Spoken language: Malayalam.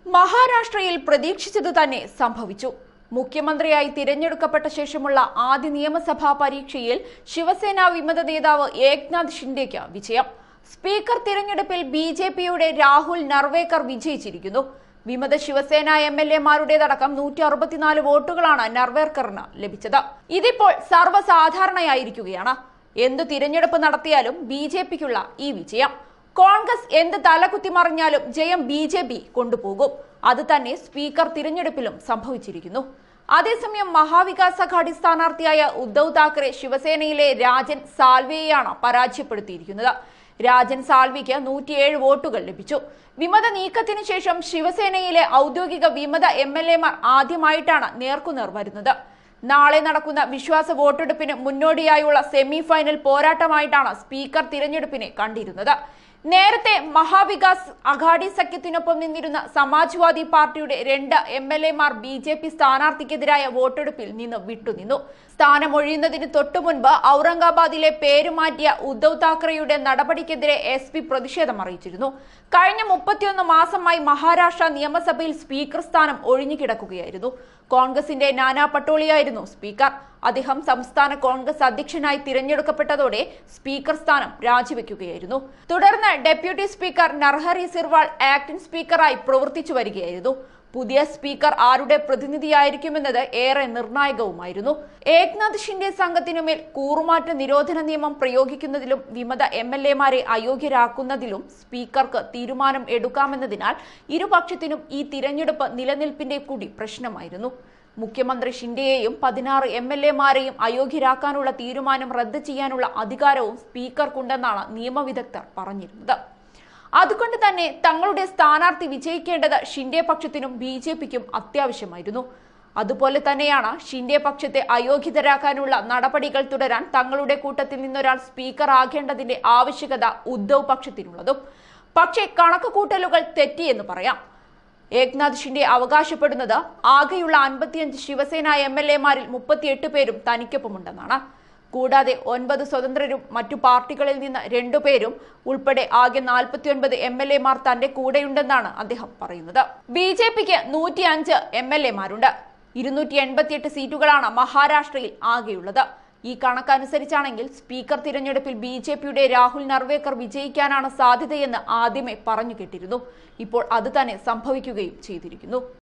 മഹാരാഷ്ട്രയിൽ പ്രതീക്ഷിച്ചത് തന്നെ സംഭവിച്ചു മുഖ്യമന്ത്രിയായി തിരഞ്ഞെടുക്കപ്പെട്ട ശേഷമുള്ള ആദ്യ നിയമസഭാ പരീക്ഷയിൽ ശിവസേന വിമത നേതാവ് ഏക്നാഥ് ഷിൻഡെയ്ക്ക് വിജയം സ്പീക്കർ തിരഞ്ഞെടുപ്പിൽ ബി ജെ പിയുടെ രാഹുൽ നർവേക്കർ വിജയിച്ചിരിക്കുന്നു വിമത ശിവസേന എം എൽ എമാരുടേതടക്കം നൂറ്റി അറുപത്തിനാല് വോട്ടുകളാണ് നർവേക്കറിന് ലഭിച്ചത് ഇതിപ്പോൾ സർവ്വസാധാരണയായിരിക്കുകയാണ് എന്തു തിരഞ്ഞെടുപ്പ് നടത്തിയാലും ബി ജെ പിക്കുള്ള ഈ വിജയം കോൺഗ്രസ് എന്ത് തലകുത്തി മറിഞ്ഞാലും ജയം ബി ജെ പി കൊണ്ടുപോകും അത് തന്നെ സ്പീക്കർ തിരഞ്ഞെടുപ്പിലും സംഭവിച്ചിരിക്കുന്നു അതേസമയം മഹാവികാസ് അഘാടി സ്ഥാനാർത്ഥിയായ ഉദ്ധവ് താക്കറെ ശിവസേനയിലെ രാജൻ സാൽവെയെയാണ് പരാജയപ്പെടുത്തിയിരിക്കുന്നത് രാജൻ സാൽവിക്ക് നൂറ്റിയേഴ് വോട്ടുകൾ ലഭിച്ചു വിമത നീക്കത്തിന് ശേഷം ശിവസേനയിലെ ഔദ്യോഗിക വിമത എം എൽ എമാർ ആദ്യമായിട്ടാണ് നേർക്കുനേർ വരുന്നത് നാളെ നടക്കുന്ന വിശ്വാസ വോട്ടെടുപ്പിന് മുന്നോടിയായുള്ള സെമി ഫൈനൽ പോരാട്ടമായിട്ടാണ് സ്പീക്കർ തിരഞ്ഞെടുപ്പിനെ കണ്ടിരുന്നത് നേരത്തെ മഹാവികാസ് അഘാടി സഖ്യത്തിനൊപ്പം നിന്നിരുന്ന സമാജ്വാദി പാർട്ടിയുടെ രണ്ട് എം എൽ എമാർ ബി ജെ പി സ്ഥാനാർത്ഥിക്കെതിരായ വോട്ടെടുപ്പിൽ നിന്ന് വിട്ടുനിന്നു സ്ഥാനമൊഴിയുന്നതിന് തൊട്ടു മുൻപ് ഔറംഗാബാദിലെ പേരുമാറ്റിയ ഉദ്ധവ് താക്കറെയുടെ നടപടിക്കെതിരെ എസ് പി പ്രതിഷേധം അറിയിച്ചിരുന്നു കഴിഞ്ഞ മുപ്പത്തിയൊന്ന് മാസമായി മഹാരാഷ്ട്ര നിയമസഭയിൽ സ്പീക്കർ സ്ഥാനം ഒഴിഞ്ഞുകിടക്കുകയായിരുന്നു കോൺഗ്രസിന്റെ നാനാ പട്ടോളിയായിരുന്നു സ്പീക്കർ അദ്ദേഹം സംസ്ഥാന കോൺഗ്രസ് അധ്യക്ഷനായി തിരഞ്ഞെടുക്കപ്പെട്ടതോടെ സ്പീക്കർ സ്ഥാനം രാജിവെക്കുകയായിരുന്നു തുടർന്ന് deputy speaker Narhari Zirwal acting സ്പീക്കറായി പ്രവർത്തിച്ചു വരികയായിരുന്നു പുതിയ സ്പീക്കർ ആരുടെ പ്രതിനിധിയായിരിക്കുമെന്നത് ഏറെ നിർണായകവുമായിരുന്നു ഏക്നാഥ് ഷിൻഡെ സംഘത്തിനുമേൽ കൂറുമാറ്റ നിരോധന നിയമം പ്രയോഗിക്കുന്നതിലും വിമത എം എൽ എമാരെ അയോഗ്യരാക്കുന്നതിലും സ്പീക്കർക്ക് തീരുമാനം എടുക്കാമെന്നതിനാൽ ഇരുപക്ഷത്തിനും ഈ തിരഞ്ഞെടുപ്പ് നിലനിൽപ്പിന്റെ കൂടി പ്രശ്നമായിരുന്നു മുഖ്യമന്ത്രി ഷിൻഡെയെയും പതിനാറ് എം എൽ എമാരെയും അയോഗ്യരാക്കാനുള്ള തീരുമാനം റദ്ദ് ചെയ്യാനുള്ള അധികാരവും സ്പീക്കർക്കുണ്ടെന്നാണ് നിയമവിദഗ്ധർ പറഞ്ഞിരുന്നത് അതുകൊണ്ട് തന്നെ തങ്ങളുടെ സ്ഥാനാർത്ഥി വിജയിക്കേണ്ടത് ഷിൻഡെ പക്ഷത്തിനും ബി ജെ പിക്കും അത്യാവശ്യമായിരുന്നു അതുപോലെ തന്നെയാണ് ഷിൻഡെ പക്ഷത്തെ അയോഗ്യതരാക്കാനുള്ള നടപടികൾ തുടരാൻ തങ്ങളുടെ കൂട്ടത്തിൽ നിന്നൊരാൾ സ്പീക്കർ ആകേണ്ടതിന്റെ ആവശ്യകത ഉദ്ധവ് പക്ഷത്തിനുള്ളതും പക്ഷേ കണക്കുകൂട്ടലുകൾ തെറ്റിയെന്ന് പറയാം ഏക്നാഥ് ഷിൻഡെ അവകാശപ്പെടുന്നത് ആകെയുള്ള അൻപത്തിയഞ്ച് ശിവസേന എം എൽ എമാരിൽ മുപ്പത്തിയെട്ട് പേരും തനിക്കൊപ്പമുണ്ടെന്നാണ് കൂടാതെ ഒൻപത് സ്വതന്ത്രരും മറ്റു പാർട്ടികളിൽ നിന്ന് രണ്ടുപേരും ഉൾപ്പെടെ ആകെ നാൽപ്പത്തിയൊൻപത് എം എൽ എമാർ തന്റെ കൂടെയുണ്ടെന്നാണ് അദ്ദേഹം പറയുന്നത് ബി ജെ പിക്ക് നൂറ്റി അഞ്ച് എം എൽ എമാരുണ്ട് ഇരുന്നൂറ്റി എൺപത്തിയെട്ട് സീറ്റുകളാണ് മഹാരാഷ്ട്രയിൽ ആകെയുള്ളത് ഈ കണക്കനുസരിച്ചാണെങ്കിൽ സ്പീക്കർ തിരഞ്ഞെടുപ്പിൽ ബി ജെ പിയുടെ രാഹുൽ നർവേക്കർ വിജയിക്കാനാണ് സാധ്യതയെന്ന് ആദ്യമേ പറഞ്ഞു കേട്ടിരുന്നു ഇപ്പോൾ അത് തന്നെ സംഭവിക്കുകയും ചെയ്തിരിക്കുന്നു